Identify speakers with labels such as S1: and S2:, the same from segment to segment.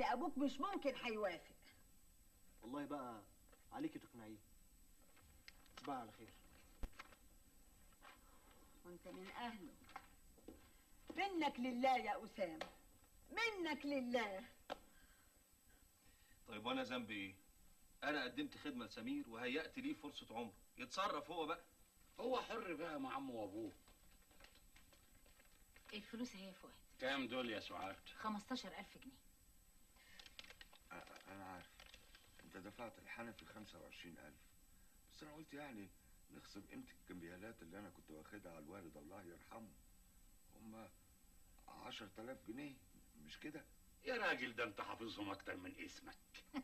S1: ابوك مش ممكن هيوافق
S2: والله بقى عليكي تقنعيه تصبحي على خير
S1: وانت من اهله منك لله يا اسامه منك لله
S3: طيب وانا ذنبي ايه؟ انا قدمت خدمه لسمير وهيأت ليه فرصه عمر يتصرف هو بقى
S4: هو حر بقى مع عمه وابوه
S5: الفلوس هي يا فؤاد
S4: كام دول يا سعاد
S5: 15000 جنيه
S6: أ- أنا عارف أنت دفعت الحنفي 25000 بس أنا قلت يعني نخصم قيمة الكمبيالات اللي أنا كنت واخدها على الوالد الله يرحمه هما 10000 جنيه مش كده؟
S4: يا راجل ده انت حافظهم اكتر من اسمك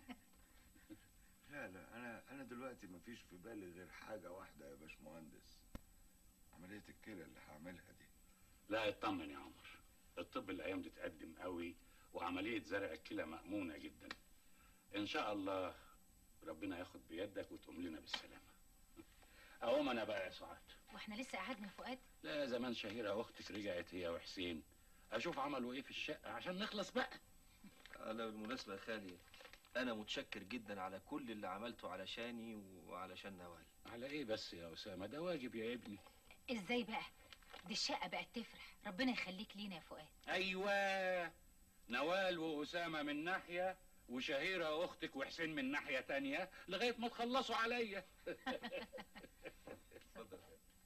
S6: لا لا أنا أنا دلوقتي مفيش في بالي غير حاجة واحدة يا باشمهندس عملية الكلى اللي هعملها دي
S4: لا اطمن يا عمر الطب الايام دي اتقدم قوي وعمليه زرع الكلى مامونه جدا ان شاء الله ربنا ياخد بيدك وتقوم لنا بالسلامه اقوم انا بقى يا سعاد
S5: واحنا لسه قعدنا يا فؤاد
S4: لا زمان شهيره اختك رجعت هي وحسين اشوف عملوا ايه في الشقه عشان نخلص بقى
S3: انا بالمناسبه يا خالي انا متشكر جدا على كل اللي عملته علشاني وعلشان نوال
S4: على ايه بس يا اسامه ده واجب يا ابني
S5: ازاي بقى دي الشقه بقت تفرح ربنا يخليك لينا يا فؤاد
S4: ايوه نوال واسامه من ناحيه وشهيره اختك وحسين من ناحيه تانية لغايه ما تخلصوا عليا
S3: اتفضل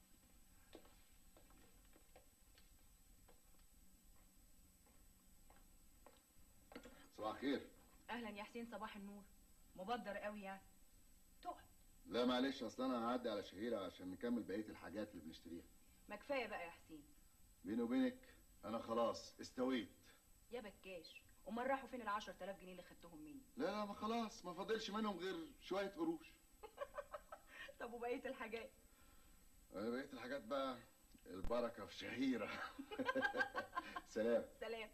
S7: صباح الخير
S8: اهلا يا حسين صباح النور مبدر قوي يعني تقعد
S7: لا معلش اصل انا هعدي على شهيرة عشان نكمل بقية الحاجات اللي بنشتريها
S8: ما كفايه بقى يا حسين
S7: بيني وبينك انا خلاص استويت
S8: يا بكاش امال راحوا فين ال 10000 جنيه اللي خدتهم مني
S7: لا لا ما خلاص ما فاضلش منهم غير شوية قروش
S8: طب وبقيه الحاجات
S7: آه، بقية الحاجات بقى البركة في شهيرة سلام
S8: سلام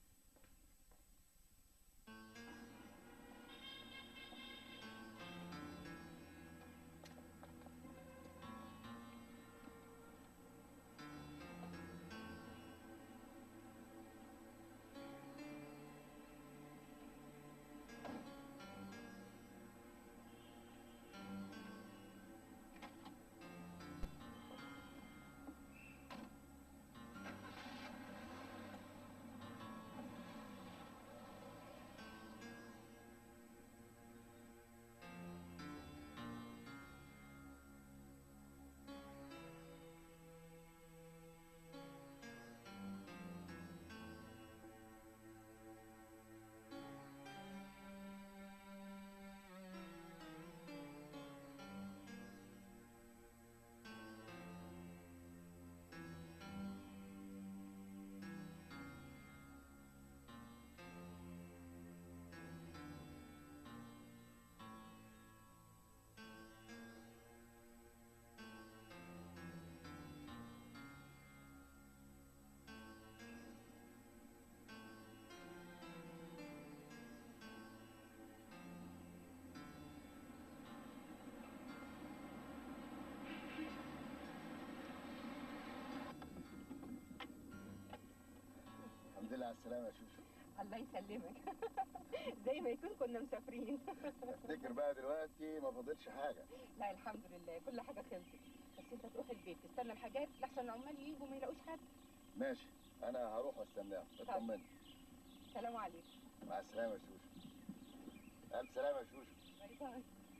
S7: الحمد لله على السلامة يا شوشو
S8: الله يسلمك زي ما يكون كنا مسافرين
S7: افتكر بقى دلوقتي ما فاضلش حاجة
S8: لا الحمد لله كل حاجه خلصت بس انت تروح البيت تستنى الحاجات لحسن العمال يجوا ما يلاقوش حد
S7: ماشي انا هروح واستناهم اطمن
S8: سلام عليكم
S7: مع السلامة يا شوشو الف سلامة يا شوشو
S8: باي باي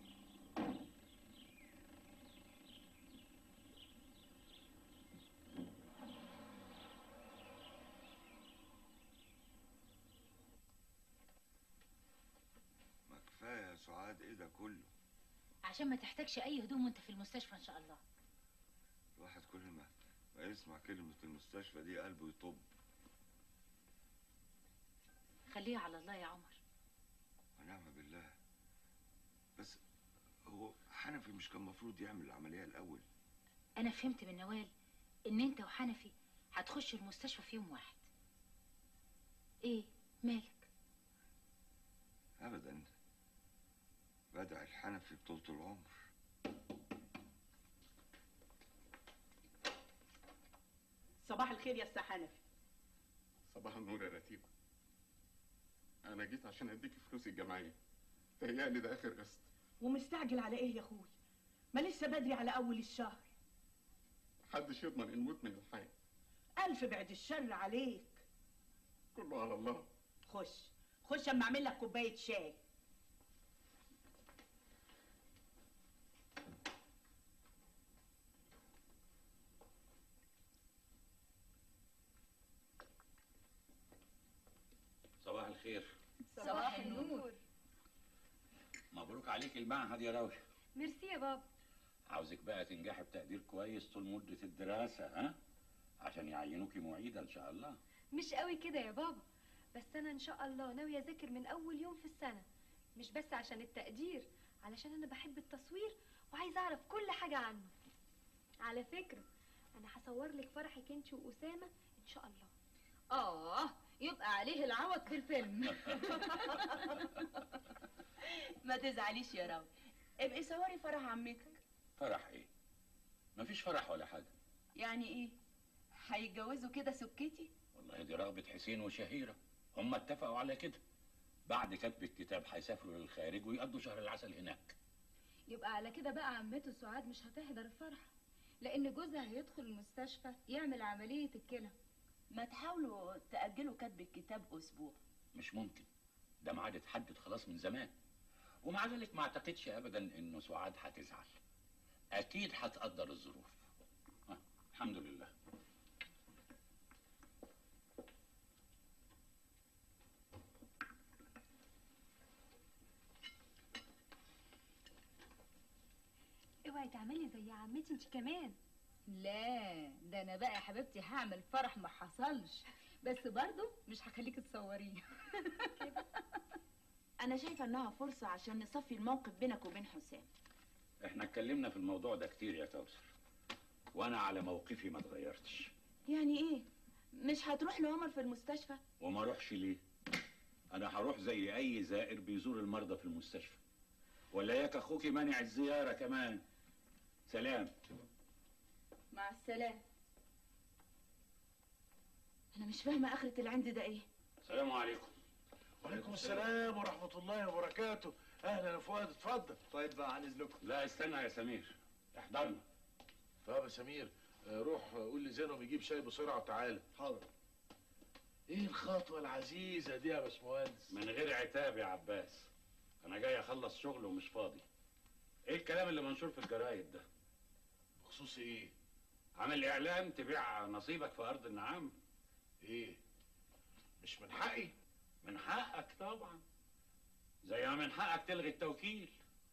S6: ما كفاية يا سعاد إيه ده كله
S5: عشان ما تحتاجش اي هدوم وانت في المستشفى ان شاء الله
S6: الواحد كل ما ما يسمع كلمة المستشفى دي قلبه يطب
S5: خليها على الله يا عمر
S6: ونعم بالله بس هو حنفي مش كان المفروض يعمل العملية الأول
S5: انا فهمت من نوال ان انت وحنفي هتخشوا المستشفى في يوم واحد ايه مالك
S6: أبدا بدع الحنفي بطولة العمر
S1: صباح الخير يا استاذ حنفي
S4: صباح النور يا رتيبه
S9: انا جيت عشان اديك فلوس الجمعيه تهيألي ده اخر قسط
S10: ومستعجل على ايه يا اخوي ما لسه بدري على اول الشهر
S9: محدش يضمن الموت من الحياه
S10: الف بعد الشر عليك
S9: كله على الله
S10: خش خش اما اعمل لك كوبايه شاي
S4: صباح الخير
S11: صباح النور
S4: مبروك عليك المعهد يا راوي
S11: ميرسي يا بابا
S4: عاوزك بقى تنجحي بتقدير كويس طول مدة الدراسة ها عشان يعينوكي معيدة ان شاء الله
S11: مش قوي كده يا بابا بس انا ان شاء الله ناويه اذاكر من اول يوم في السنه مش بس عشان التقدير علشان انا بحب التصوير وعايزه اعرف كل حاجه عنه على فكره انا هصور لك فرحك انت واسامه ان شاء الله
S5: اه يبقى عليه العوض في الفيلم
S12: ما تزعليش يا راوي ابقي صوري فرح عمتك
S4: فرح ايه مفيش فرح ولا حاجة
S12: يعني ايه هيتجوزوا كده سكتي
S4: والله دي رغبة حسين وشهيرة هم اتفقوا على كده بعد كتب الكتاب هيسافروا للخارج ويقضوا شهر العسل هناك
S5: يبقى على كده بقى عمته سعاد مش هتحضر الفرح لان جوزها هيدخل المستشفى يعمل عمليه الكلى
S12: ما تحاولوا تأجلوا كتب الكتاب أسبوع
S4: مش ممكن ده ميعاد اتحدد خلاص من زمان ومع ذلك ما اعتقدش ابدا انه سعاد هتزعل اكيد هتقدر الظروف آه. الحمد لله
S11: اوعي تعملي زي عمتي انت كمان
S5: لا ده انا بقى يا حبيبتي هعمل فرح ما حصلش بس برضو مش هخليك تصوريه
S12: أنا شايفة إنها فرصة عشان نصفي الموقف بينك وبين حسام
S4: احنا اتكلمنا في الموضوع ده كتير يا كوثر وانا على موقفي ما اتغيرتش
S12: يعني إيه مش هتروح لعمر في المستشفى
S4: وما اروحش ليه انا هروح زي اي زائر بيزور المرضى في المستشفى ولا ياك اخوكي مانع الزياره كمان سلام
S12: مع السلامة أنا مش فاهمة آخرة العند ده إيه
S4: السلام عليكم
S13: وعليكم السلام ورحمة الله وبركاته أهلا يا فؤاد اتفضل
S2: طيب بقى عن اذنكم
S4: لا استنى يا سمير احضرنا
S13: طب يا سمير آه، روح آه، قول لزينب يجيب شاي بسرعة وتعالى
S2: حاضر
S13: ايه الخطوة العزيزة دي يا باشمهندس
S4: من غير عتاب يا عباس انا جاي اخلص شغل ومش فاضي ايه الكلام اللي منشور في الجرايد ده
S13: بخصوص ايه
S4: عامل اعلان تبيع نصيبك في ارض النعام
S13: ايه مش من حقي
S4: من حقك طبعا زي ما من حقك تلغي التوكيل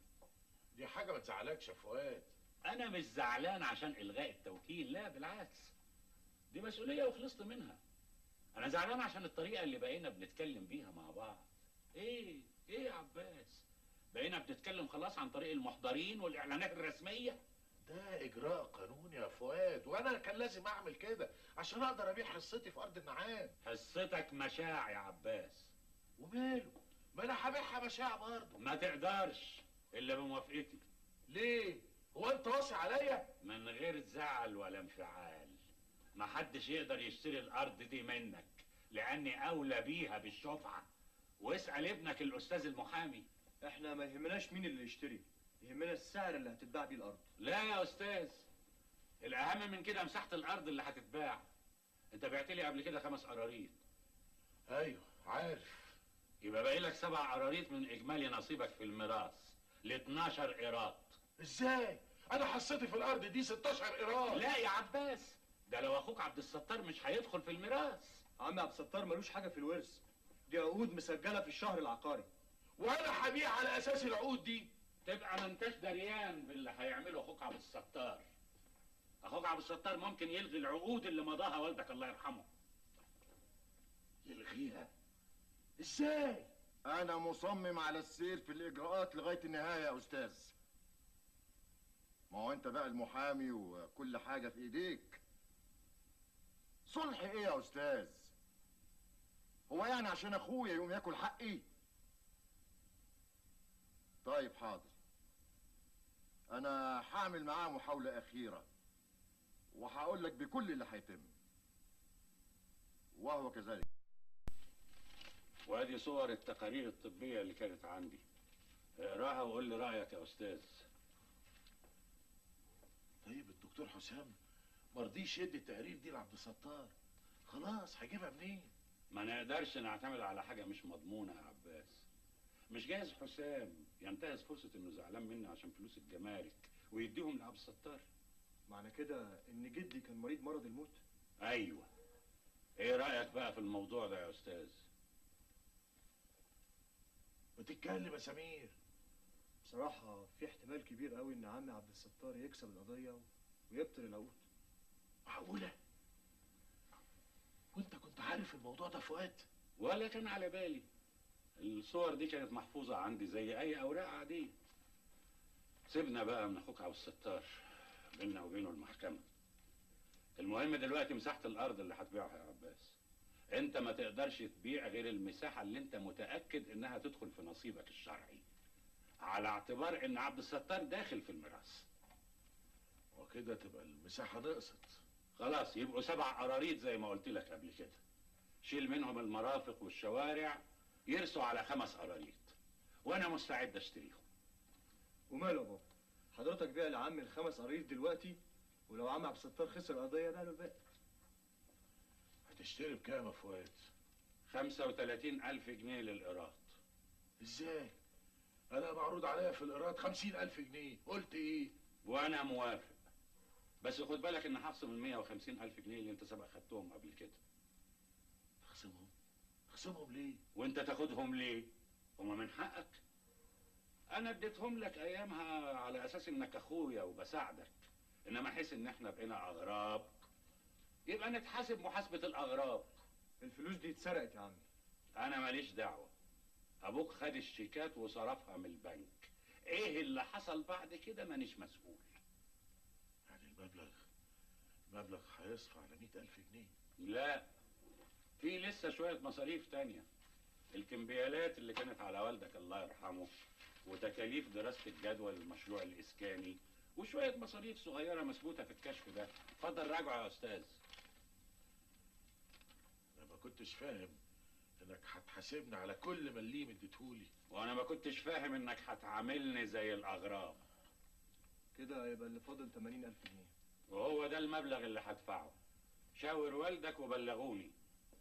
S13: دي حاجة ما تزعلكش يا فؤاد
S4: انا مش زعلان عشان الغاء التوكيل لا بالعكس دي مسؤوليه وخلصت منها انا زعلان عشان الطريقه اللي بقينا بنتكلم بيها مع بعض ايه ايه يا عباس بقينا بنتكلم خلاص عن طريق المحضرين والاعلانات الرسميه
S13: ده اجراء قانوني يا فؤاد وانا كان لازم اعمل كده عشان اقدر ابيع حصتي في ارض النعام
S4: حصتك مشاع يا عباس
S13: وماله ما انا هبيعها مشاع برضه
S4: ما تقدرش الا بموافقتي
S13: ليه هو انت واصي عليا
S4: من غير زعل ولا انفعال ما حدش يقدر يشتري الارض دي منك لاني اولى بيها بالشفعه واسال ابنك الاستاذ المحامي
S2: احنا ما يهمناش مين اللي يشتري يهمنا السعر اللي هتتباع بيه الارض
S4: لا يا استاذ الاهم من كده مساحه الارض اللي هتتباع انت بعت لي قبل كده خمس قراريط
S13: ايوه عارف
S4: يبقى باقي لك سبع قراريط من اجمالي نصيبك في الميراث ل 12 قيراط
S13: ازاي انا حصتي في الارض دي 16 قيراط
S4: لا يا عباس ده لو اخوك عبد الستار مش هيدخل في الميراث
S2: عم عبد الستار ملوش حاجه في الورث دي عقود مسجله في الشهر العقاري
S13: وانا هبيع على اساس العقود دي
S4: تبقى ما انتش دريان باللي هيعمله اخوك عبد الستار اخوك عبد الستار ممكن يلغي العقود اللي مضاها والدك الله يرحمه
S13: يلغيها ازاي
S7: انا مصمم على السير في الاجراءات لغايه النهايه يا استاذ ما هو انت بقى المحامي وكل حاجه في ايديك صلح ايه يا استاذ هو يعني عشان اخويا يقوم ياكل حقي طيب حاضر انا هعمل معاه محاوله اخيره وهقول لك بكل اللي هيتم وهو كذلك
S4: وادي صور التقارير الطبيه اللي كانت عندي اقراها وقول لي رايك يا استاذ
S13: طيب الدكتور حسام مرضيش يدي التقارير دي لعبد الستار خلاص هجيبها منين
S4: ما نقدرش نعتمد على حاجه مش مضمونه يا عباس مش جايز حسام ينتهز فرصه انه زعلان مني عشان فلوس الجمارك ويديهم لعبد الستار
S2: معنى كده ان جدي كان مريض مرض الموت
S4: ايوه ايه رايك بقى في الموضوع ده يا استاذ
S13: بتتكلم يا سمير
S2: بصراحة في احتمال كبير قوي ان عمي عبد الستار يكسب القضية ويبطل العقود
S13: معقوله وانت كنت عارف الموضوع ده فؤاد
S4: ولا كان على بالي الصور دي كانت محفوظة عندي زي أي أوراق عادية سيبنا بقى من أخوك عبد الستار بيننا وبينه المحكمة المهم دلوقتي مساحة الأرض اللي هتبيعها يا عباس أنت ما تقدرش تبيع غير المساحة اللي أنت متأكد إنها تدخل في نصيبك الشرعي على اعتبار إن عبد الستار داخل في الميراث
S13: وكده تبقى المساحة نقصت
S4: خلاص يبقوا سبع قراريط زي ما قلت لك قبل كده شيل منهم المرافق والشوارع يرسوا على خمس قراريط وانا مستعد اشتريهم
S2: وماله يا بابا حضرتك بيع لعمي الخمس قراريط دلوقتي ولو عم عبد الستار خسر القضية بقى له الباقي
S13: هتشتري بكام يا فؤاد
S4: 35 ألف جنيه للإيراد
S13: ازاي انا معروض عليا في الايراد خمسين الف جنيه قلت ايه
S4: وأنا موافق بس خد بالك إن هخصم ال 150 ألف جنيه اللي أنت سبق خدتهم قبل كده
S13: تخصمهم تخصمهم ليه
S4: وأنت تاخدهم ليه؟ هما من حقك أنا اديتهم لك أيامها على أساس إنك أخويا وبساعدك إنما حيث إن إحنا بقينا أغراب يبقى نتحاسب محاسبة الأغراب
S2: الفلوس دي اتسرقت يا عمي
S4: أنا ماليش دعوة أبوك خد الشيكات وصرفها من البنك إيه اللي حصل بعد كده مانيش مسؤول
S13: يعني المبلغ المبلغ هيصفى على مئة الف جنيه
S4: لا في لسه شوية مصاريف تانية الكمبيالات اللي كانت على والدك الله يرحمه وتكاليف دراسة الجدول المشروع الإسكاني وشوية مصاريف صغيرة مثبوتة في الكشف ده اتفضل راجعه يا أستاذ
S13: انا ما كنتش فاهم انك هتحاسبني على كل مليم اديتهولي
S4: وأنا ما كنتش فاهم إنك هتعاملني زي الأغراب
S2: كده يبقى اللي فاضل 80 ألف جنيه
S4: وهو ده المبلغ اللي هدفعه شاور والدك وبلغوني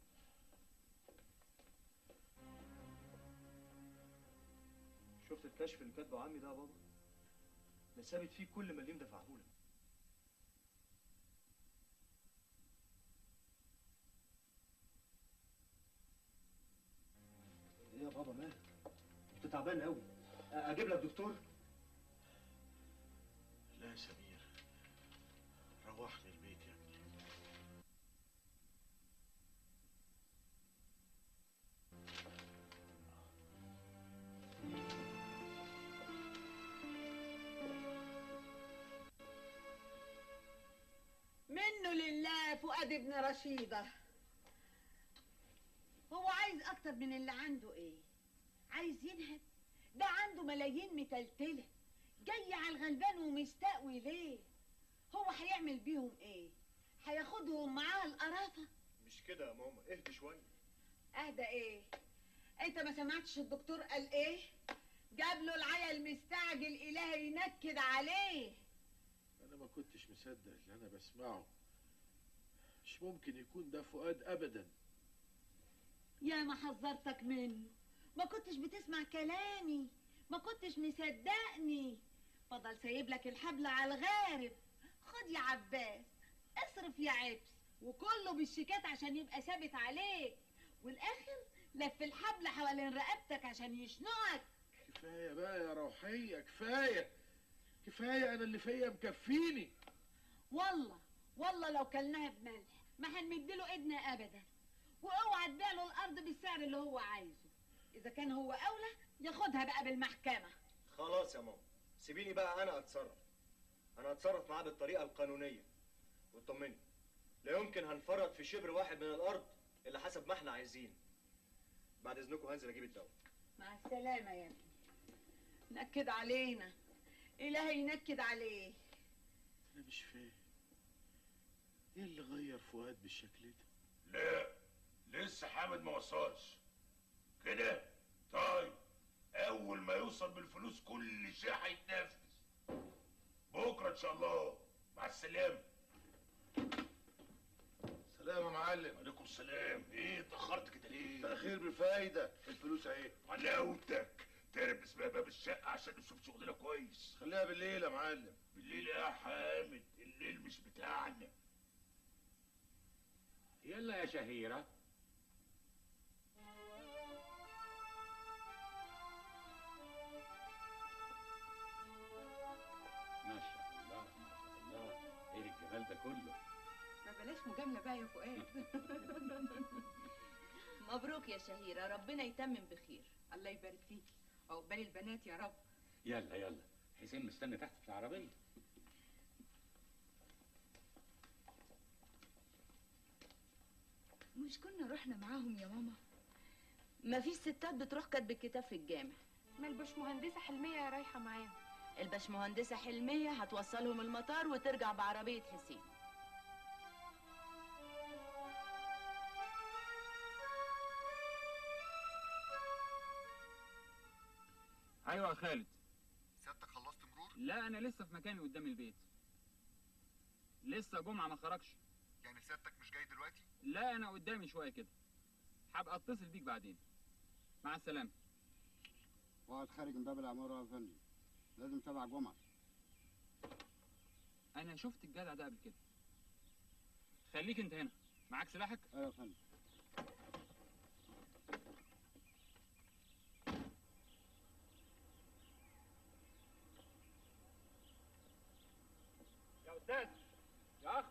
S2: شفت الكشف اللي كاتبه عمي ده يا بابا ده ثابت فيه كل مليم دفعهولك ايه يا بابا مالك انت تعبان قوي اجيب لك دكتور
S13: لا يا سمير روحني البيت يا ابني
S1: منه لله فؤاد ابن رشيدة هو عايز أكتر من اللي عنده إيه؟ عايز ينهب ده عنده ملايين متلتلة جاي على الغلبان ومستقوي ليه؟ هو هيعمل بيهم إيه؟ هياخدهم معاه القرافة؟
S2: مش كده يا ماما اهدي شويه
S1: أهدى إيه؟ أنت ما سمعتش الدكتور قال إيه؟ جاب له العيا المستعجل إلهي ينكد عليه
S13: انا ما كنتش مصدق اللي انا بسمعه مش ممكن يكون ده فؤاد ابدا
S1: يا ما حذرتك منه ما كنتش بتسمع كلامي ما كنتش مصدقني فضل سايب لك الحبل على الغارب خد يا عباس اصرف يا عبس وكله بالشيكات عشان يبقى ثابت عليك والاخر لف الحبل حوالين رقبتك عشان يشنقك
S13: كفايه بقى يا روحيه كفايه كفايه انا اللي فيا مكفيني
S1: والله والله لو كلناها بملح ما هنمدله ايدنا ابدا واوعى تبيع له الارض بالسعر اللي هو عايزه اذا كان هو اولى ياخدها بقى بالمحكمه
S2: خلاص يا ماما سيبيني بقى انا اتصرف انا هتصرف معاه بالطريقه القانونيه واطمني لا يمكن هنفرط في شبر واحد من الارض الا حسب ما احنا عايزين بعد اذنكم هنزل اجيب الدواء
S1: مع السلامه يا ابني نكد علينا الهي ينكد عليه
S13: انا مش فاهم ايه اللي غير فؤاد بالشكل ده
S14: لا لسه حامد ما وصلش كده طيب اول ما يوصل بالفلوس كل شيء هيتنفذ بكره ان شاء الله مع السلامه
S13: سلام يا معلم
S14: عليكم السلام ايه اتاخرت كده ليه
S13: تأخير بفايدة الفلوس اهي
S14: حلاوتك تربس بقى باب الشقه عشان نشوف شغلنا كويس
S13: خليها بالليل يا معلم
S14: بالليل يا حامد الليل مش بتاعنا
S4: يلا يا شهيرة ما شاء الله ما شاء الله ايه الجمال ده كله
S8: ما بلاش مجامله بقى يا فؤاد
S12: مبروك يا شهيرة ربنا يتمم بخير
S8: الله يبارك فيكي عقبال البنات يا رب
S4: يلا يلا حسين مستني تحت في العربية
S12: مش كنا رحنا معاهم يا ماما ما فيش ستات بتروح كاتب الكتاب في الجامع
S11: ما الباشمهندسة حلمية رايحة معاهم
S12: الباشمهندسة حلمية هتوصلهم المطار وترجع بعربية حسين
S15: ايوه يا خالد
S7: سيادتك خلصت مرور
S15: لا انا لسه في مكاني قدام البيت لسه جمعه ما خرجش
S7: يعني سيادتك مش جاي دلوقتي
S15: لا انا قدامي شويه كده هبقى اتصل بيك بعدين مع السلامه
S16: واقعد خارج من باب العمارة يا فندم لازم تبع جمعة
S15: انا شفت الجدع ده قبل كده خليك انت هنا معاك سلاحك
S16: ايوه يا فندم
S15: يا استاذ يا اخ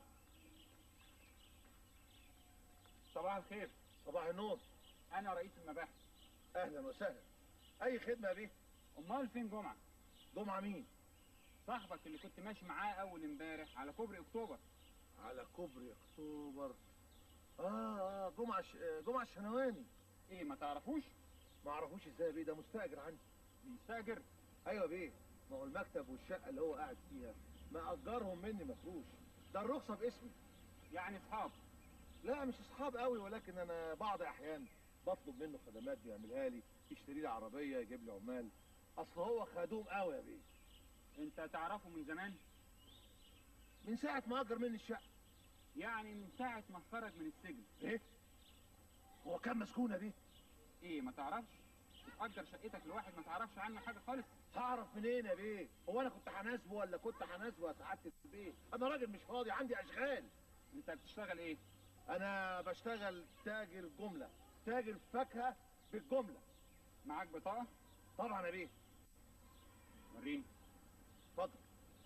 S15: صباح الخير
S13: صباح النور
S15: انا رئيس المباحث
S13: اهلا وسهلا اي خدمه يا بيه
S15: امال فين جمعه
S13: جمعه مين
S15: صاحبك اللي كنت ماشي معاه اول امبارح على كوبري اكتوبر
S13: على كوبري اكتوبر اه اه جمعه ش... آه، جمعه الشنواني
S15: ايه ما تعرفوش
S13: ما اعرفوش ازاي يا بيه ده مستاجر عندي
S15: مستاجر
S13: ايوه يا بيه ما هو المكتب والشقه اللي هو قاعد فيها مأجرهم مني مفروش ده الرخصه باسمي
S15: يعني اصحاب
S13: لا مش اصحاب قوي ولكن انا بعض احيان بطلب منه خدمات بيعملها لي يشتري لي عربيه يجيب لي عمال اصل هو خدوم قوي يا بيه
S15: انت تعرفه من زمان
S13: من ساعه ما اجر مني الشقه
S15: يعني من ساعه ما خرج من السجن
S13: ايه هو كان مسكون يا بيه
S15: ايه ما تعرفش تأجر شقتك لواحد ما تعرفش عنه حاجه خالص
S13: هعرف منين يا بيه هو انا كنت هناسبه ولا كنت هناسبه يا سعاده البيه انا راجل مش فاضي عندي اشغال
S15: انت بتشتغل ايه
S13: انا بشتغل تاجر جمله تاجر فاكهه بالجمله
S15: معاك بطاقه
S13: طبعا يا بيه
S15: وريني
S13: اتفضل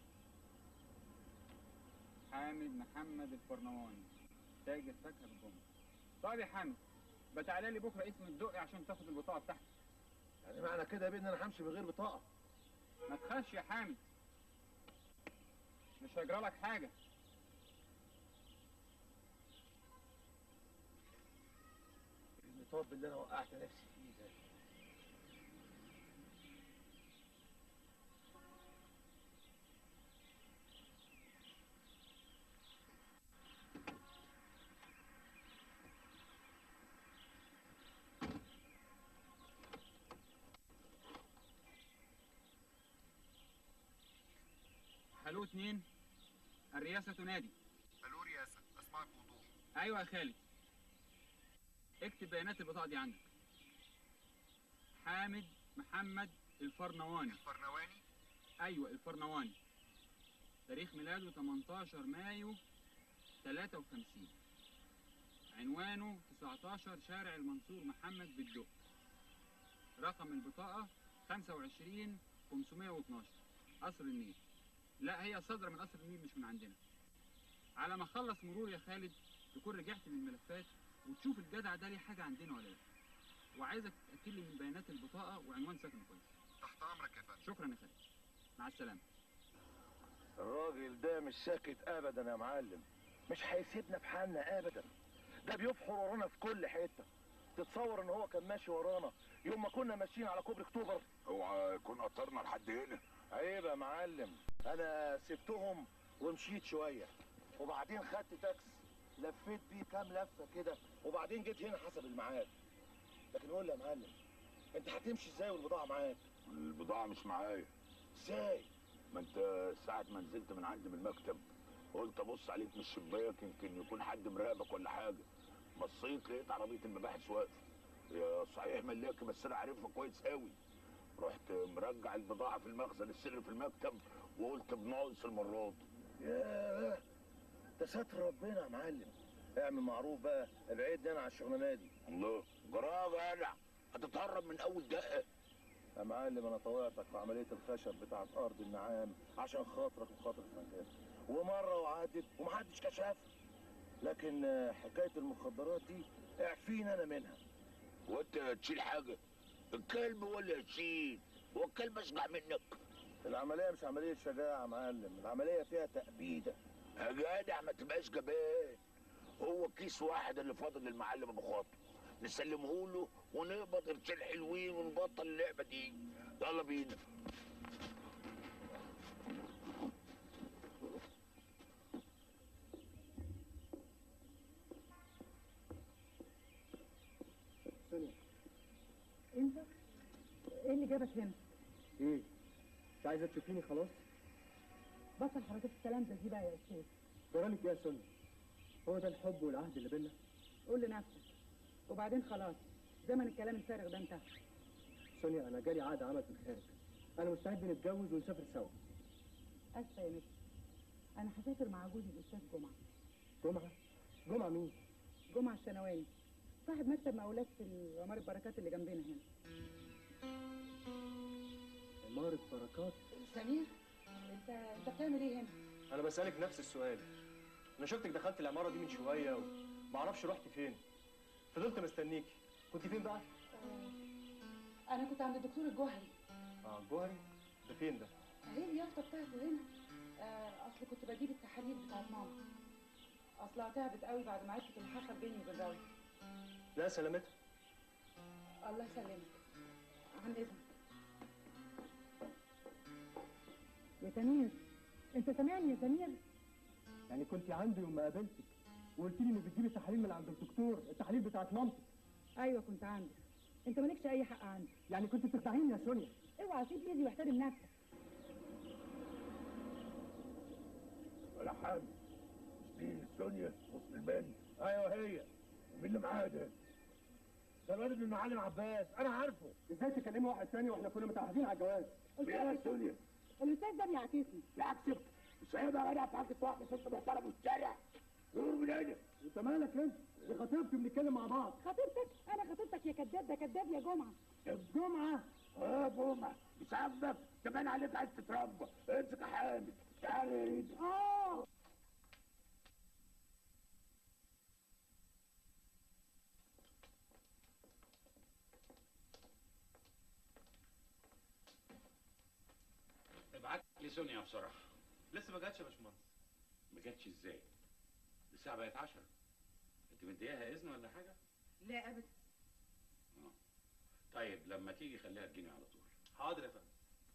S15: حامد محمد الفرنواني تاجر فاكهه بالجمله طيب يا حامد بتعالى لي بكره اسم الدقي عشان تاخد البطاقه بتاعتك
S13: يعني معنى كده يا بيه ان انا همشي من غير بطاقه
S15: ما تخافش يا حامد مش هيجرى لك حاجه
S13: المطاب اللي انا وقعت نفسي فيه ده
S15: الو اتنين الرئاسه تنادي
S7: الو رياسة اسمعك بوضوح
S15: ايوه يا خالد اكتب بيانات البطاقه دي عندك حامد محمد الفرنواني
S7: الفرنواني
S15: ايوه الفرنواني تاريخ ميلاده 18 مايو 53 عنوانه 19 شارع المنصور محمد بالدق رقم البطاقة 25 512 قصر النيل لا هي صادرة من قصر النيل مش من عندنا على ما اخلص مرور يا خالد تكون رجعت من الملفات وتشوف الجدع ده ليه حاجة عندنا ولا لا وعايزك تأكد لي من بيانات البطاقة وعنوان سكنه كويس
S7: تحت امرك يا فندم
S15: شكرا يا خالد مع السلامة
S13: الراجل ده مش ساكت ابدا يا معلم مش هيسيبنا في حالنا ابدا ده بيفحر ورانا في كل حته تتصور ان هو كان ماشي ورانا يوم ما كنا ماشيين على كوبري اكتوبر
S14: اوعى يكون قطرنا لحد هنا
S13: عيب يا معلم انا سبتهم ومشيت شويه وبعدين خدت تاكسي لفيت بيه كام لفه كده وبعدين جيت هنا حسب الميعاد لكن قول لي يا معلم انت هتمشي ازاي والبضاعه معاك
S14: البضاعة مش معايا
S13: ازاي
S14: ما انت ساعة ما نزلت من عندي من المكتب قلت ابص عليك من الشباك يمكن يكون حد مراقبك ولا حاجة بصيت لقيت عربية المباحث واقفة يا صحيح ملاكي بس انا عارفها كويس قوي رحت مرجع البضاعة في المخزن السر في المكتب وقلت بناقص المرة دي
S13: ياه ده ستر ربنا يا معلم اعمل معروف بقى ابعدني انا على الشغلانه دي
S14: الله جراب انا هتتهرب من اول دقة
S13: يا معلم انا طوعتك في عمليه الخشب بتاعت ارض النعام عشان خاطرك وخاطر المكان ومره وعدت ومحدش كشف لكن آه، حكايه المخدرات دي اعفيني انا منها
S14: وانت تشيل حاجة الكلب ولا يشيل هو الكلب اشجع منك
S13: العمليه مش عمليه شجاعه يا معلم العمليه فيها تأبيده
S14: يا جدع ما تبقاش جبان هو كيس واحد اللي فاضل للمعلم ابو خاطر نسلمه له ونقبض قرشين حلوين ونبطل اللعبه دي يلا بينا
S17: سونيا انت ايه اللي جابك هنا
S18: ايه مش عايزه تشوفيني خلاص
S17: بطل حركات الكلام ده دي بقى يا استاذ
S18: جرالك ايه يا سونيا هو ده الحب والعهد اللي بينا
S17: قول لنفسك وبعدين خلاص زمن الكلام الفارغ ده انتهى
S18: سونيا انا جالي عقد عمل في الخارج انا مستعد نتجوز ونسافر سوا
S17: اسفه يا متر انا هسافر مع جوزي الاستاذ جمعه
S18: جمعه جمعه مين
S17: جمعه الشنواني صاحب مكتب مقاولات في عمارة بركات اللي جنبنا هنا
S18: عمارة بركات
S17: سمير انت انت بتعمل ايه هنا
S2: انا بسالك نفس السؤال انا شفتك دخلت العماره دي من شويه ومعرفش رحت فين فضلت مستنيكي كنت فين بقى
S17: انا كنت عند الدكتور الجوهري
S2: اه جوهري ده فين ده
S17: اهي اليافطه بتاعته هنا آه اصل كنت بجيب التحاليل بتاعت ماما اصلها تعبت قوي بعد ما عرفت اللي حصل بيني وبين راوي
S2: لا سلامتها
S17: الله يسلمك عن اذنك يا سمير انت سامعني يا سمير
S18: يعني كنت عندي يوم ما قابلتك وقلت لي انك بتجيبي التحاليل من عند الدكتور التحاليل بتاعت مامتك
S17: ايوه كنت عندك انت مالكش اي حق عندي
S18: يعني كنت بتخدعيني يا سونيا
S17: اوعى سيب ايدي واحترم نفسك
S14: ولا حاجة مش دي سونيا وسط البني ايوه هي مين اللي معاها ده؟
S13: ده الواد ابن المعلم عباس انا عارفه
S18: ازاي تكلمي واحد تاني واحنا كنا متعهدين على الجواز
S17: قلت
S14: ايه يا
S17: لك
S14: سونيا؟
S17: الاستاذ ده بيعكسني
S14: بالعكس مش عيب يا جدع تعكس واحد ست محترم في الشارع دور من هنا
S18: انت مالك انت دي خطيبتي بنتكلم مع بعض
S17: خطيبتك انا خطيبتك يا كذاب ده كذاب يا جمعه
S18: الجمعه
S14: اه جمعة مش عاجبك كمان عليك عايز تتربى امسك يا حامد تعالى يا ريدي
S17: اه
S4: ابعت لي سونيا بسرعه
S2: لسه ما جاتش يا باشمهندس
S4: ما جاتش ازاي الساعه بقت 10 انت مدياها اذن ولا حاجه
S17: لا ابدا
S4: اه طيب لما تيجي خليها تجيني على طول
S2: حاضر يا فندم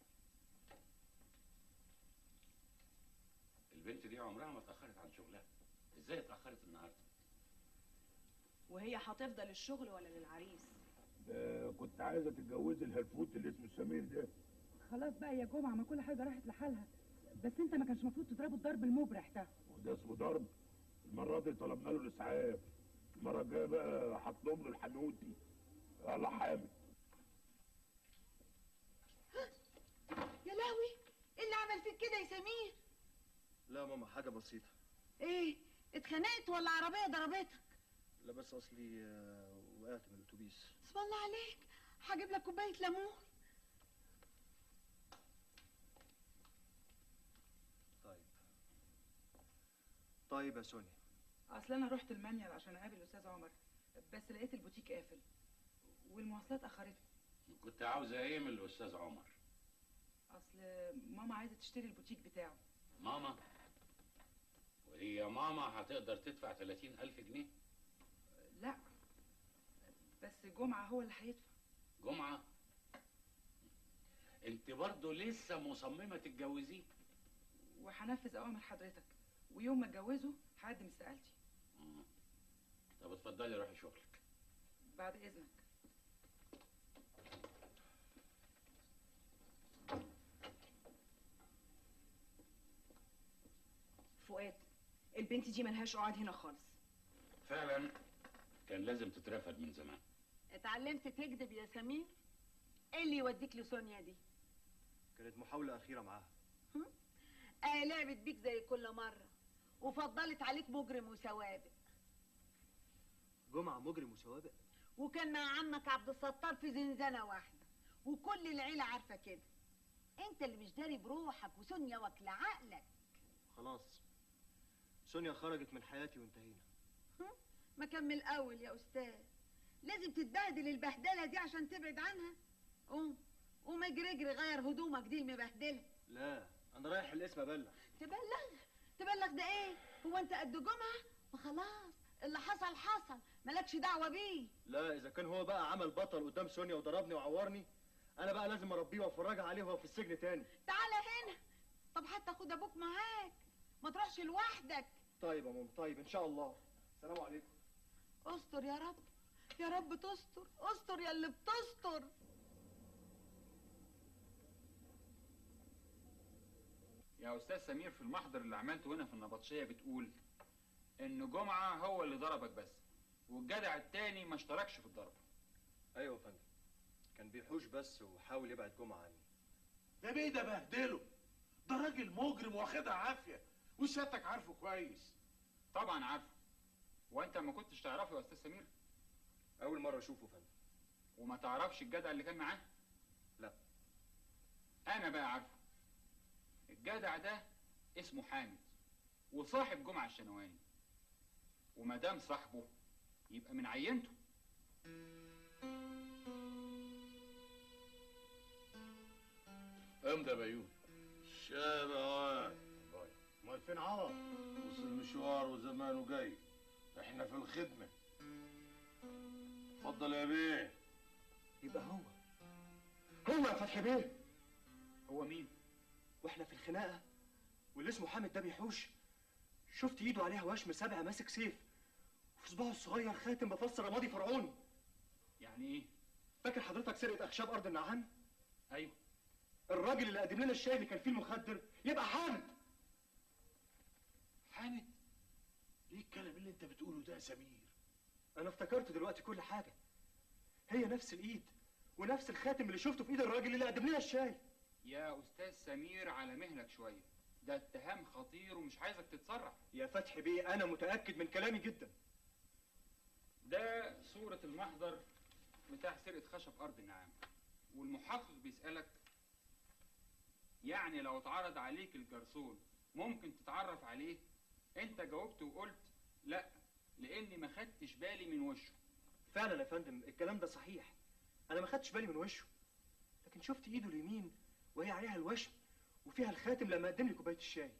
S4: البنت دي عمرها ما اتاخرت عن شغلها ازاي اتاخرت النهارده
S12: وهي هتفضل الشغل ولا للعريس
S14: ده كنت عايزة تتجوزي الهلفوت اللي اسمه سمير ده
S17: خلاص بقى يا جمعه ما كل حاجه راحت لحالها بس انت ما كانش المفروض تضربه الضرب المبرح ده
S14: وده اسمه ضرب المرة دي طلبنا له الإسعاف المرة الجاية بقى هطلب له الحنوتي يلا حامد
S1: يا لهوي ايه اللي عمل فيك كده يا سمير
S2: لا يا ماما حاجه بسيطه
S1: ايه اتخانقت ولا عربيه ضربتك
S2: لا بس اصلي آه، وقعت من الاتوبيس
S1: اسم الله عليك هجيب لك كوبايه ليمون
S2: طيب طيب يا سونيا
S17: اصل انا رحت المانيال عشان اقابل الاستاذ عمر بس لقيت البوتيك قافل والمواصلات اخرتني
S4: كنت عاوزه ايه من الاستاذ عمر
S17: اصل ماما عايزه تشتري البوتيك بتاعه
S4: ماما وهي ماما هتقدر تدفع 30 ألف جنيه
S17: لا بس جمعه هو اللي هيدفع
S4: جمعة انت برضه لسه مصممة تتجوزيه
S17: وهنفذ اوامر حضرتك ويوم ما اتجوزه هقدم استقالتي
S4: آه. طب اتفضلي روحي شغلك
S17: بعد اذنك
S10: البنت دي ملهاش قعد هنا خالص
S4: فعلا كان لازم تترفد من زمان
S1: اتعلمت تكذب يا سمير ايه اللي يوديك لسونيا دي
S2: كانت محاولة أخيرة معاها
S1: اه لعبت بيك زي كل مرة وفضلت عليك مجرم وسوابق
S2: جمعة مجرم وسوابق
S1: وكان مع عمك عبد الستار في زنزانة واحدة وكل العيلة عارفة كده انت اللي مش داري بروحك وسونيا واكلة عقلك
S2: خلاص سونيا خرجت من حياتي وانتهينا
S1: ما كان من الاول يا استاذ لازم تتبهدل البهدله دي عشان تبعد عنها قوم قوم اجري اجري غير هدومك دي المبهدله
S2: لا أنا رايح القسم أبلغ
S1: تبلغ تبلغ ده ايه هو انت قد جمعه ما خلاص اللي حصل حصل مالكش دعوه بيه
S2: لا إذا كان هو بقى عمل بطل قدام سونيا وضربني وعورني أنا بقى لازم أربيه وأفرجها عليه وهو في السجن تاني
S1: تعالى هنا طب حتى خد ابوك معاك ما تروحش لوحدك
S2: طيب يا ماما طيب إن شاء الله سلام عليكم
S1: استر يا رب يا رب تستر استر يا اللي بتستر
S15: يا استاذ سمير في المحضر اللي عملته هنا في النبطشيه بتقول ان جمعه هو اللي ضربك بس والجدع التاني ما اشتركش في الضرب
S2: أيوة يا فندم كان بيحوش بس وحاول يبعد جمعة عني
S14: ده بيه ده بهدله ده راجل مجرم واخدها عافيه وسيادتك عارفه كويس
S15: طبعا عارفه وانت ما كنتش تعرفه يا استاذ سمير
S2: أول مرة أشوفه يا فندم
S15: وما تعرفش الجدع اللي كان معاه
S2: لا
S15: انا بقى عارفه الجدع ده اسمه حامد وصاحب جمعه الشنواني وما دام صاحبه يبقى من عينته
S14: امتى يا بيومي شاب اوان
S7: امال فين عوض
S14: وصل مشوار وزمانه جاي احنا في الخدمه اتفضل يا بيه
S2: يبقى هو هو يا فتحي بيه
S15: هو مين
S2: واحنا في الخناقه واللي اسمه حامد ده بيحوش شفت ايده عليها وشم سبع ماسك سيف وفي صباعه الصغير خاتم بفسر رمادي فرعوني
S15: يعني ايه
S2: فاكر حضرتك سرقه اخشاب ارض النعام
S15: ايوه
S2: الراجل اللي قدم لنا الشاي اللي كان فيه المخدر يبقى حامد
S15: حامد
S14: ايه الكلام اللي انت بتقوله ده يا سمير
S2: انا افتكرت دلوقتي كل حاجه هي نفس الايد ونفس الخاتم اللي شفته في ايد الراجل اللي قدم لنا الشاي
S15: يا استاذ سمير على مهلك شويه ده اتهام خطير ومش عايزك تتسرع
S2: يا فتحي بيه انا متاكد من كلامي جدا
S15: ده صورة المحضر بتاع سرقة خشب أرض النعام والمحقق بيسألك يعني لو اتعرض عليك الجرسون ممكن تتعرف عليه انت جاوبت وقلت لا لاني ما خدتش بالي من وشه
S2: فعلا يا فندم الكلام ده صحيح انا ما خدتش بالي من وشه لكن شفت ايده اليمين وهي عليها الوشم وفيها الخاتم لما قدم لي كوبايه الشاي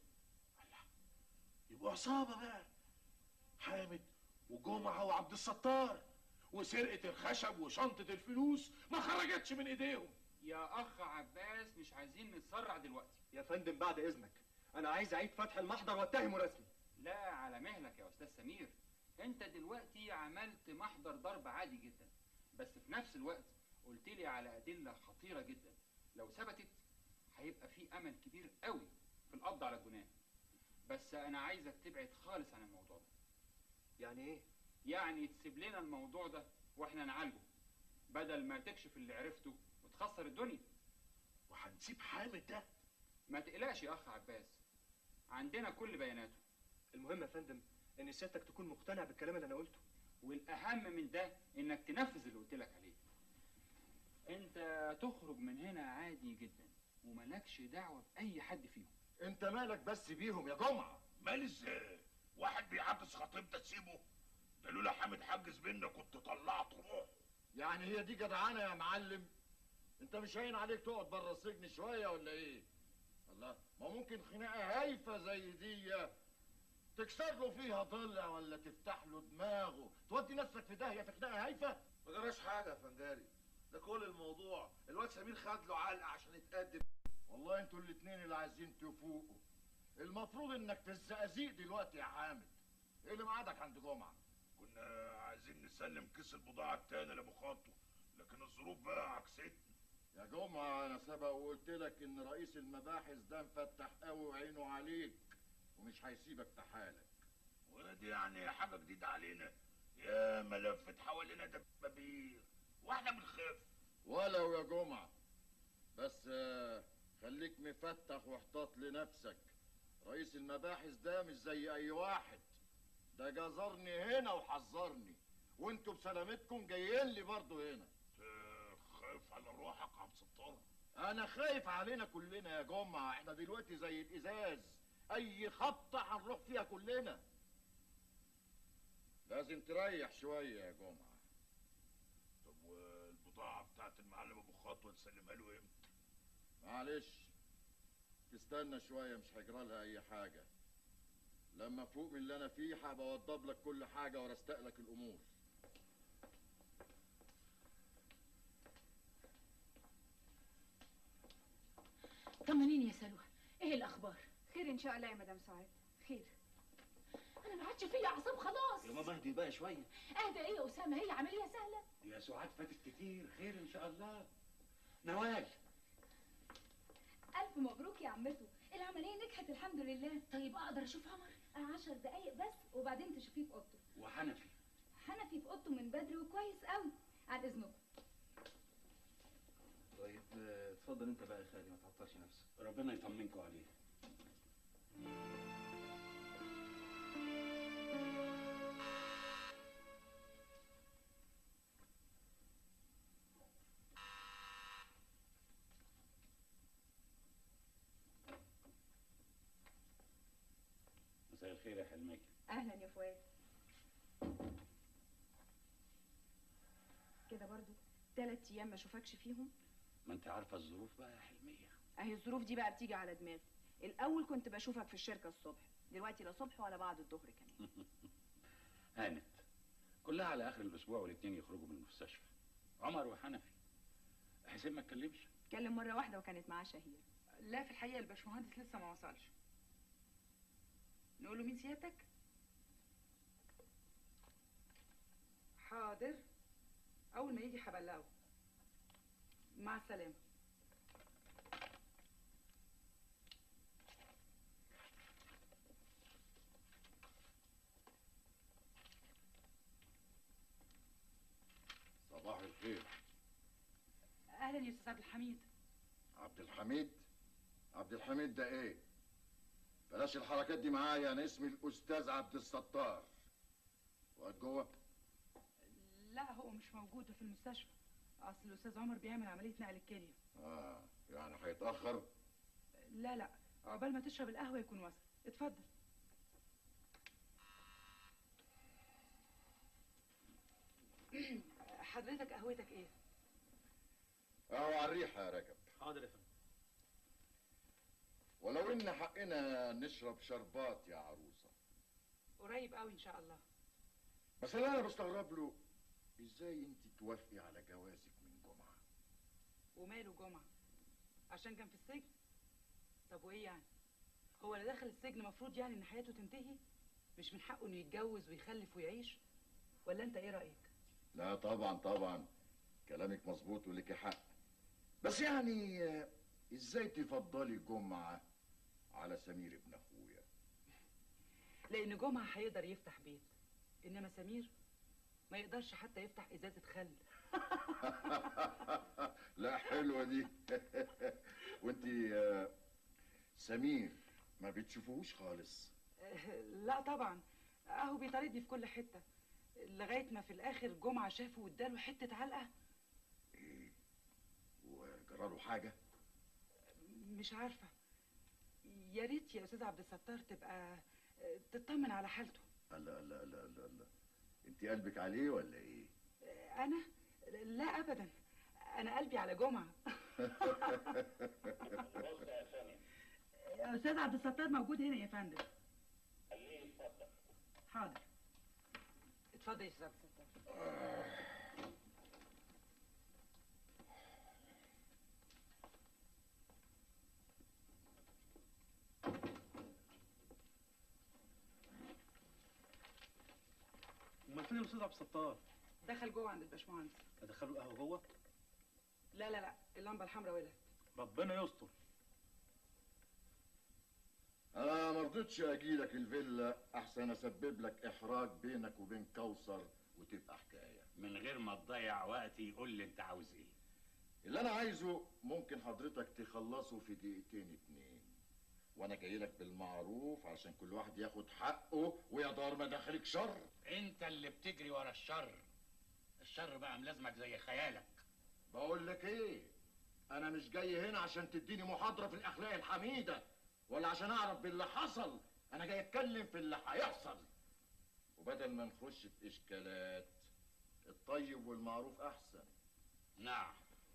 S14: يبقوا عصابه بقى حامد وجمعه وعبد الستار وسرقه الخشب وشنطه الفلوس ما خرجتش من ايديهم
S15: يا اخ عباس مش عايزين نتسرع دلوقتي
S2: يا فندم بعد اذنك انا عايز اعيد فتح المحضر واتهمه رسمي
S15: لا على مهلك يا استاذ سمير انت دلوقتي عملت محضر ضرب عادي جدا بس في نفس الوقت قلت لي على ادله خطيره جدا لو ثبتت هيبقى في امل كبير قوي في القبض على الجناه بس انا عايزك تبعد خالص عن الموضوع ده
S2: يعني ايه
S15: يعني تسيب لنا الموضوع ده واحنا نعالجه بدل ما تكشف اللي عرفته وتخسر الدنيا
S14: وهنسيب حامد ده
S15: ما تقلقش يا اخ عباس عندنا كل بياناته
S2: المهم يا فندم ان سيادتك تكون مقتنع بالكلام اللي انا قلته
S15: والاهم من ده انك تنفذ اللي قلت لك عليه انت تخرج من هنا عادي جدا وملكش دعوه باي حد فيهم
S7: انت مالك بس بيهم يا جمعه
S14: مال ازاي واحد بيعجز خطيب تسيبه ده لولا حامد حجز بينا كنت طلعت روح
S7: يعني هي دي جدعانه يا معلم انت مش هين عليك تقعد بره السجن شويه ولا ايه الله ما ممكن خناقه هايفه زي دي تكسر له فيها ضلع ولا تفتح له دماغه تودي نفسك في داهيه في خناقه هايفه
S19: ما جراش حاجه يا فنجاري ده كل الموضوع الواد سمير خد له علقه عشان يتقدم
S7: والله انتوا الاتنين اللي عايزين تفوقوا المفروض انك في الزقازيق دلوقتي يا حامد ايه اللي معادك عند جمعه
S14: كنا عايزين نسلم كيس البضاعه التاني لابو خاطو لكن الظروف بقى عكستنا
S7: يا جمعه انا سبق وقلت لك ان رئيس المباحث ده مفتح قوي وعينه عليك ومش هيسيبك في حالك
S14: ودي يعني حاجه جديده علينا يا ملفت حوالينا دبابير واحنا بنخاف
S7: ولو يا جمعة بس آه، خليك مفتح واحتاط لنفسك رئيس المباحث ده مش زي اي واحد ده جزرني هنا وحذرني وانتوا بسلامتكم جايين لي برضه هنا
S14: خايف على روحك يا عبد الستار
S7: انا خايف علينا كلنا يا جمعة احنا دلوقتي زي الازاز اي خبطة هنروح فيها كلنا لازم تريح شوية يا جمعة
S14: طب والبضاعه بتاعت المعلم ابو خطوه تسلمها له امتى
S7: معلش تستنى شوية مش هيجرى لها أي حاجة لما فوق من اللي أنا فيه هبقى أوضب لك كل حاجة وأرستق لك الأمور
S5: طمنيني يا سلوى ايه الاخبار
S17: خير ان شاء الله يا مدام سعاد خير
S5: انا ما عادش فيا اعصاب خلاص
S3: يا ماما اهدي بقى شويه
S5: اهدى ايه يا اسامه هي عمليه سهله
S4: يا سعاد فاتت كتير خير ان شاء الله نوال
S12: ألف مبروك يا عمته العملية نجحت الحمد لله
S5: طيب أقدر أشوف عمر؟
S12: عشر دقايق بس وبعدين تشوفيه في أوضته
S4: وحنفي
S12: حنفي في أوضته من بدري وكويس قوي عن إذنكم
S3: طيب آه، اتفضل انت بقى يا خالي ما تعطلش نفسك
S4: ربنا يطمنكم عليه مساء الخير يا حلمية
S17: اهلا يا فؤاد كده برضو تلات ايام ما اشوفكش فيهم
S4: ما انت عارفة الظروف بقى يا حلمية
S17: اهي الظروف دي بقى بتيجي على دماغي الاول كنت بشوفك في الشركه الصبح دلوقتي لا صبح ولا بعد الظهر كمان
S4: هانت كلها على اخر الاسبوع والاتنين يخرجوا من المستشفى عمر وحنفي حسين ما اتكلمش
S17: اتكلم مره واحده وكانت معاه شهير لا في الحقيقه الباشمهندس لسه ما وصلش نقول له مين سيادتك حاضر اول ما يجي هبلغه مع السلامه
S7: صباح الخير
S17: اهلا يا استاذ عبد الحميد
S7: عبد الحميد عبد الحميد ده ايه بلاش الحركات دي معايا انا اسمي الاستاذ عبد الستار وقت جوه
S17: لا هو مش موجود ده في المستشفى اصل الاستاذ عمر بيعمل عمليه نقل الكليه
S7: اه يعني هيتاخر
S17: لا لا عقبال ما تشرب القهوه يكون وصل اتفضل حضرتك قهوتك ايه
S7: اهو على الريحه يا رجب
S3: حاضر يا فندم
S7: ولو ان حقنا نشرب شربات يا عروسه
S17: قريب قوي ان شاء الله
S7: بس اللي انا بستغرب له ازاي انت توافقي على جوازك من جمعه
S17: وماله جمعه عشان كان في السجن طب وايه يعني هو اللي دخل السجن مفروض يعني ان حياته تنتهي مش من حقه انه يتجوز ويخلف ويعيش ولا انت ايه رايك
S7: لا طبعا طبعا كلامك مظبوط ولك حق بس يعني آه، ازاي تفضلي جمعه على سمير ابن اخويا
S17: لان جمعه هيقدر يفتح بيت انما سمير ما يقدرش حتى يفتح ازازه خل
S7: لا حلوه دي وانت آه، سمير ما بتشوفوهوش خالص
S17: لا طبعا اهو بيطاردني في كل حته لغايه ما في الاخر جمعه شافه واداله حته علقه
S7: وجراله حاجه
S17: مش عارفه يا ريت يا استاذ عبد الستار تبقى تطمن على حالته
S7: لا لا لا لا لا انت قلبك عليه ولا ايه
S17: انا لا ابدا انا قلبي على جمعه استاذ عبد الستار موجود هنا يا فندم حاضر اتفضل يا استاذ عبد الستار
S3: امال فين الاستاذ عبد الستار
S17: دخل جوه عند الباشمهندس
S3: ادخله القهوه جوه
S17: لا لا لا اللمبه الحمراء ولعت
S3: ربنا يستر
S7: انا ما رضيتش اجي لك الفيلا احسن اسبب لك احراج بينك وبين كوثر وتبقى حكايه
S4: من غير ما تضيع وقتي قول لي انت عاوز ايه
S7: اللي انا عايزه ممكن حضرتك تخلصه في دقيقتين اتنين وانا جاي لك بالمعروف عشان كل واحد ياخد حقه ويا دار ما دخلك شر
S4: انت اللي بتجري ورا الشر الشر بقى ملازمك زي خيالك
S7: بقول لك ايه انا مش جاي هنا عشان تديني محاضره في الاخلاق الحميده ولا عشان اعرف باللي حصل انا جاي اتكلم في اللي هيحصل وبدل ما نخش في اشكالات الطيب والمعروف احسن
S4: نعم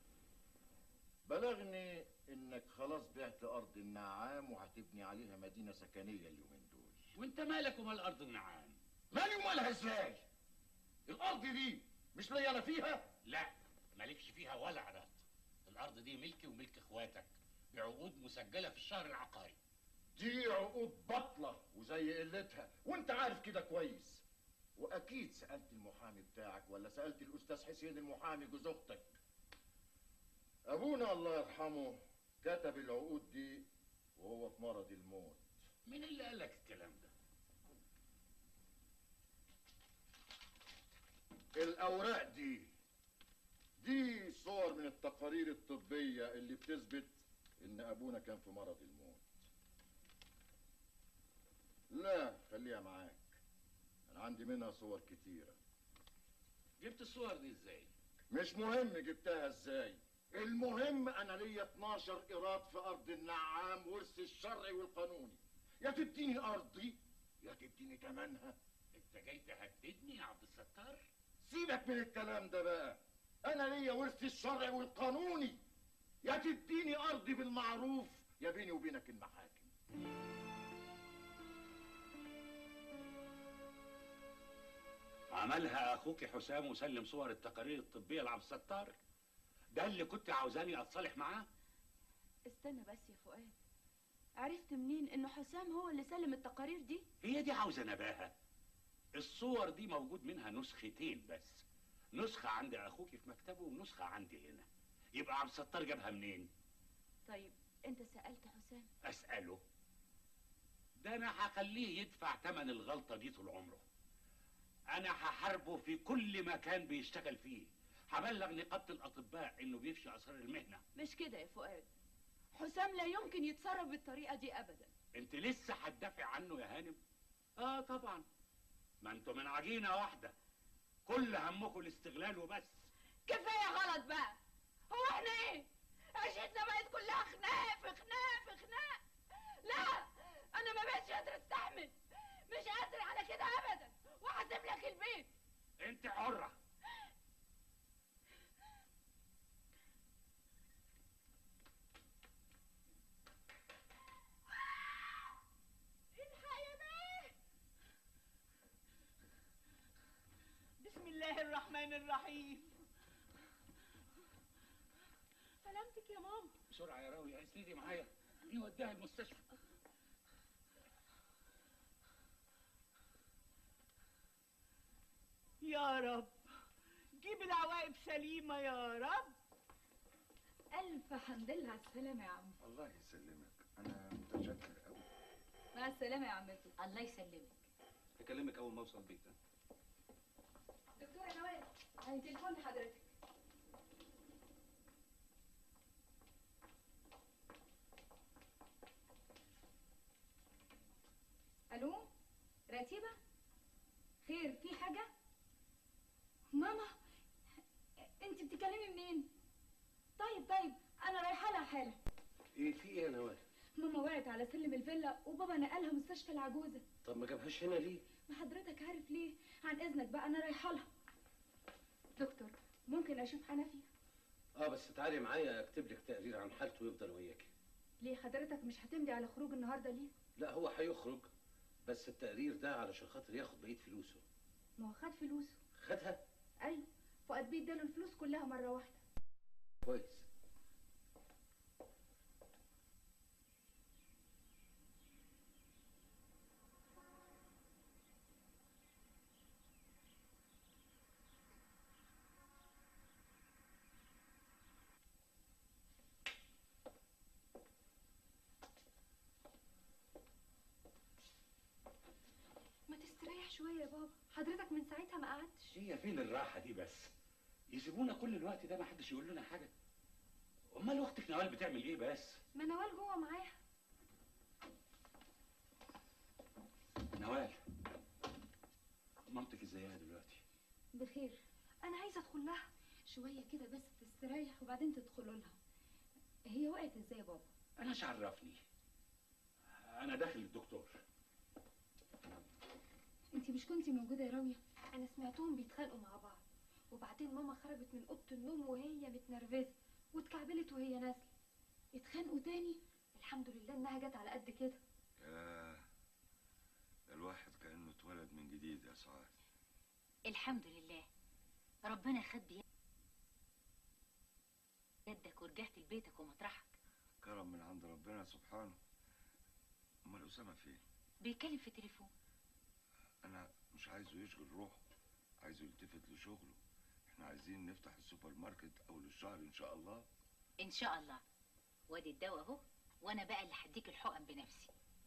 S7: بلغني انك خلاص بعت ارض النعام وهتبني عليها مدينه سكنيه اليومين دول
S4: وانت مالك ومال ارض النعام
S7: مالي ومالها ازاي الارض دي مش ليا انا فيها
S4: لا مالكش فيها ولا عراض الارض دي ملكي وملك اخواتك بعقود مسجله في الشهر العقاري
S7: دي عقود بطلة وزي قلتها وانت عارف كده كويس واكيد سألت المحامي بتاعك ولا سألت الاستاذ حسين المحامي جوز اختك ابونا الله يرحمه كتب العقود دي وهو في مرض الموت
S4: مين اللي قال لك الكلام ده
S7: الاوراق دي دي صور من التقارير الطبية اللي بتثبت ان ابونا كان في مرض الموت لا خليها معاك انا عندي منها صور كتيرة
S4: جبت الصور دي ازاي
S7: مش مهم جبتها ازاي المهم انا ليا 12 ايراد في ارض النعام ورث الشرعي والقانوني يا تديني ارضي يا تديني تمنها
S4: انت جاي تهددني يا عبد الستار
S7: سيبك من الكلام ده بقى انا ليا ورث الشرعي والقانوني يا تديني ارضي بالمعروف يا بيني وبينك المحاكم
S4: عملها اخوك حسام وسلم صور التقارير الطبيه لعبد الستار ده اللي كنت عاوزاني اتصالح معاه
S12: استنى بس يا فؤاد عرفت منين انه حسام هو اللي سلم التقارير دي
S4: هي دي عاوزه نباهه الصور دي موجود منها نسختين بس نسخه عند اخوك في مكتبه ونسخه عندي هنا يبقى عبد الستار جابها منين
S12: طيب انت سألت حسام
S4: اساله ده انا هخليه يدفع ثمن الغلطه دي طول عمره انا هحاربه في كل مكان بيشتغل فيه هبلغ نقابه الاطباء انه بيفشي اسرار المهنه
S12: مش كده يا فؤاد حسام لا يمكن يتصرف بالطريقة دي ابدا
S4: انت لسه هتدافع عنه يا هانم اه طبعا ما انتوا من عجينه واحده كل همكم الاستغلال وبس
S12: كفاية غلط بقى هو احنا ايه عيشتنا بقت كلها خناق في خناق في خناق لا انا ما بقتش قادرة استحمل مش قادرة على كده ابدا وهسيب لك البيت
S4: انت حره
S10: الحق يا بيه بسم الله الرحمن الرحيم
S17: سلامتك يا ماما
S4: بسرعه يا راوي اسندي معايا نوديها المستشفى
S10: يا رب جيب العواقب سليمة يا رب
S11: ألف حمد لله على السلامة يا عم
S6: الله يسلمك انا متشكر قوي
S11: مع السلامة يا عمتو الله يسلمك
S3: هكلمك اول ما اوصل البيت ها؟
S11: دكتورة نوال عن تليفون حضرتك الو رتيبة خير في حاجة ماما انت بتتكلمي منين طيب طيب انا رايحة لها حالا
S3: ايه في ايه يا نوال
S11: ماما وقعت على سلم الفيلا وبابا نقلها مستشفى العجوزة
S3: طب ما جابهاش هنا ليه
S11: ما حضرتك عارف ليه عن اذنك بقى انا رايحة لها دكتور ممكن اشوف حنفي
S3: اه بس تعالي معايا اكتب لك تقرير عن حالته ويفضل وياكي
S11: ليه حضرتك مش هتمضي على خروج النهارده ليه
S3: لا هو هيخرج بس التقرير ده علشان خاطر ياخد بقيه فلوسه
S11: ما هو خد فلوسه
S3: خدها
S11: ايوه فؤاد بيه اداله الفلوس كلها مره واحده
S3: كويس
S11: حضرتك من ساعتها ما قعدتش
S4: هي فين الراحه دي بس يسيبونا كل الوقت ده ما حدش يقول لنا حاجه امال اختك نوال بتعمل ايه بس
S11: ما نوال جوه معاها
S4: نوال مامتك ازيها دلوقتي
S11: بخير انا عايزه ادخل لها شويه كده بس تستريح وبعدين تدخلوا لها هي وقعت ازاي يا بابا
S4: انا ايش عرفني انا داخل الدكتور
S11: انت مش كنتي موجوده يا راويه انا سمعتهم بيتخانقوا مع بعض وبعدين ماما خرجت من اوضه النوم وهي متنرفزه واتكعبلت وهي نازله اتخانقوا تاني الحمد لله انها جت على قد كده
S6: ياه الواحد كأنه اتولد من جديد يا سعاد
S5: الحمد لله ربنا خد بيدك يدك ورجعت لبيتك ومطرحك
S6: كرم من عند ربنا سبحانه امال اسامه فين
S5: بيتكلم في التليفون
S6: انا مش عايزه يشغل روحه عايزه يلتفت لشغله احنا عايزين نفتح السوبر ماركت اول الشهر ان شاء الله
S5: ان شاء الله وادي الدواء اهو وانا بقى اللي هديك الحقن بنفسي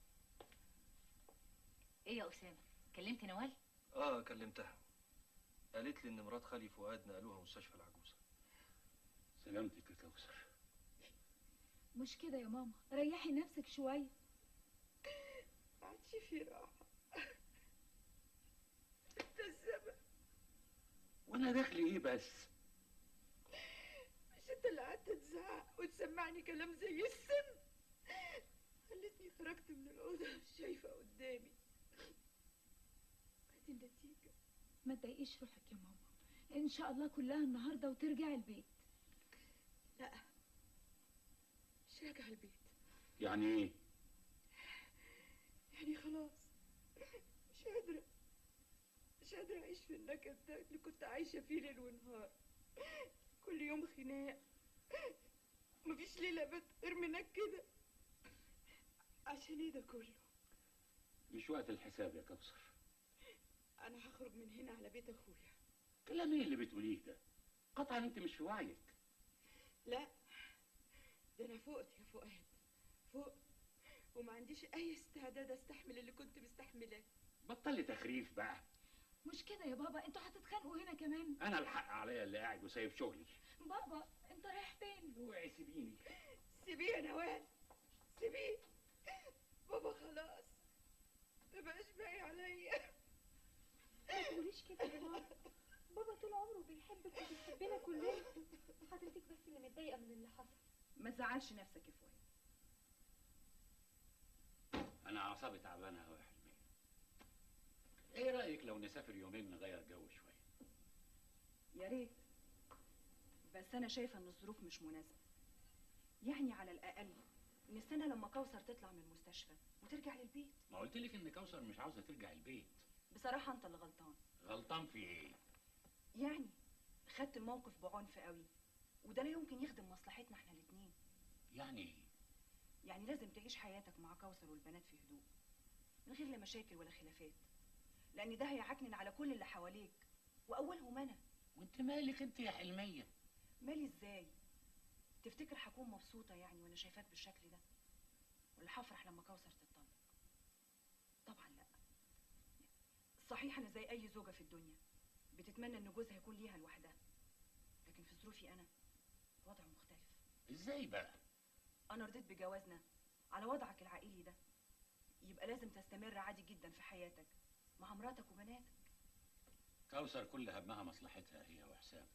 S5: ايه يا اسامه كلمت نوال
S3: اه كلمتها قالت لي ان مرات خالي فؤاد نقلوها مستشفى العجوزه
S4: سلامتك يا كوثر
S11: مش كده يا ماما ريحي نفسك شويه
S12: ما عادش في راحة انت السبب
S4: وانا داخلي ايه بس
S12: مش انت اللي قعدت تزعق وتسمعني كلام زي السم خلتني خرجت من الأوضة مش شايفة قدامي ادي النتيجة
S11: ما تضايقيش روحك يا ماما ان شاء الله كلها النهارده وترجعي البيت
S12: لا مش راجعة البيت
S4: يعني ايه
S12: يعني خلاص مش قادرة مش قادرة أعيش في النكد ده اللي كنت عايشة فيه ليل ونهار كل يوم خناق مفيش ليلة بت غير منكدة عشان ايه ده كله
S4: مش وقت الحساب يا كوثر
S12: أنا هخرج من هنا على بيت أخويا
S4: كلام ايه اللي بتقوليه ده قطعا انت مش في وعيك
S12: لا ده أنا فقت يا فؤاد فوق وما عنديش أي استعداد أستحمل اللي كنت مستحملاه
S4: بطلي تخريف بقى
S11: مش كده يا بابا انتوا هتتخانقوا هنا كمان
S4: انا الحق عليا اللي قاعد وسايب شغلي
S11: بابا انت رايح فين
S4: اوعي سيبيني
S12: سيبيه يا نوال سيبيه بابا خلاص مبقاش باقي عليا
S11: ما تقوليش كده يا بابا بابا طول عمره بيحبك وبيحبنا كلنا حضرتك بس اللي متضايقه من اللي حصل
S17: ما تزعلش نفسك يا فؤاد
S4: انا اعصابي تعبانه قوي يا حلمي ايه رايك لو نسافر يومين نغير جو شويه
S17: يا ريت بس انا شايفه ان الظروف مش مناسبه يعني على الاقل نستنى لما كوثر تطلع من المستشفى وترجع للبيت
S4: ما قلت لك ان كوثر مش عاوزه ترجع البيت
S17: بصراحه انت اللي غلطان
S4: غلطان في ايه
S17: يعني خدت الموقف بعنف قوي وده لا يمكن يخدم مصلحتنا احنا الاتنين
S4: يعني ايه
S17: يعني لازم تعيش حياتك مع كوثر والبنات في هدوء من غير لا مشاكل ولا خلافات لان ده هيعكنن على كل اللي حواليك واولهم انا
S4: وانت مالك انت يا حلميه
S17: مالي ازاي تفتكر هكون مبسوطه يعني وانا شايفاك بالشكل ده ولا هفرح لما كوثر تتطلق طبعا لا صحيح انا زي اي زوجه في الدنيا بتتمنى ان جوزها يكون ليها لوحدها لكن في ظروفي انا الوضع مختلف
S4: ازاي بقى
S17: انا رضيت بجوازنا على وضعك العائلي ده يبقى لازم تستمر عادي جدا في حياتك مع مراتك وبناتك
S4: كوثر كل همها مصلحتها هي وحسام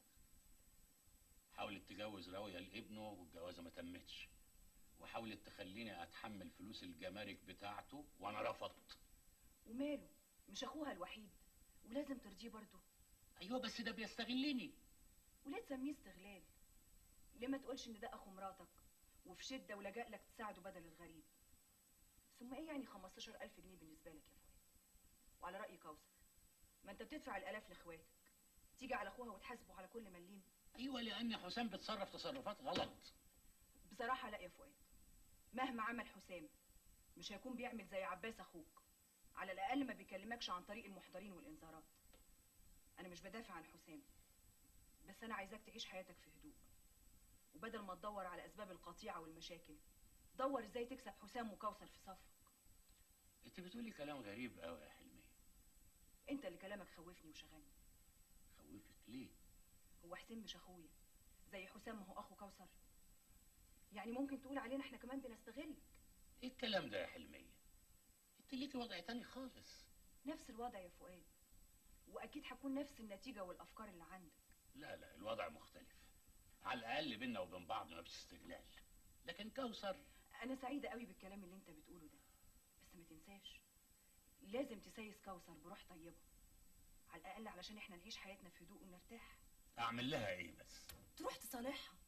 S4: حاولت تجوز راوية لابنه والجوازة ما تمتش وحاولت تخليني اتحمل فلوس الجمارك بتاعته وانا رفضت
S17: وماله مش اخوها الوحيد ولازم ترضيه برضه
S4: ايوه بس ده بيستغلني
S17: وليه تسميه استغلال ليه ما تقولش ان ده اخو مراتك وفي شده ولجأ لك تساعده بدل الغريب ثم ايه يعني 15000 جنيه بالنسبه لك يا فؤاد وعلى راي كوثر ما انت بتدفع الالاف لاخواتك تيجي على اخوها وتحاسبه على كل مليم
S4: ايوه لان حسام بتصرف تصرفات غلط
S17: بصراحه لا يا فؤاد مهما عمل حسام مش هيكون بيعمل زي عباس اخوك على الاقل ما بيكلمكش عن طريق المحضرين والانذارات انا مش بدافع عن حسام بس انا عايزاك تعيش حياتك في هدوء وبدل ما تدور على اسباب القطيعه والمشاكل دور ازاي تكسب حسام وكوثر في صفك
S4: انت بتقولي كلام غريب قوي يا حلمية
S20: انت اللي كلامك خوفني وشغلني
S4: خوفك ليه
S20: هو حسين مش اخويا زي حسام ما هو اخو كوثر يعني ممكن تقول علينا احنا كمان بنستغلك
S4: ايه الكلام ده يا حلميه انت ليكي وضع تاني خالص
S20: نفس الوضع يا فؤاد واكيد هتكون نفس النتيجه والافكار اللي عندك
S4: لا لا الوضع مختلف على الاقل بينا وبين بعض ما فيش استغلال لكن كوثر
S20: انا سعيده قوي بالكلام اللي انت بتقوله ده بس ما تنساش لازم تسايس كوثر بروح طيبه على الاقل علشان احنا نعيش حياتنا في هدوء ونرتاح
S4: اعمل لها ايه بس
S20: تروح تصالحها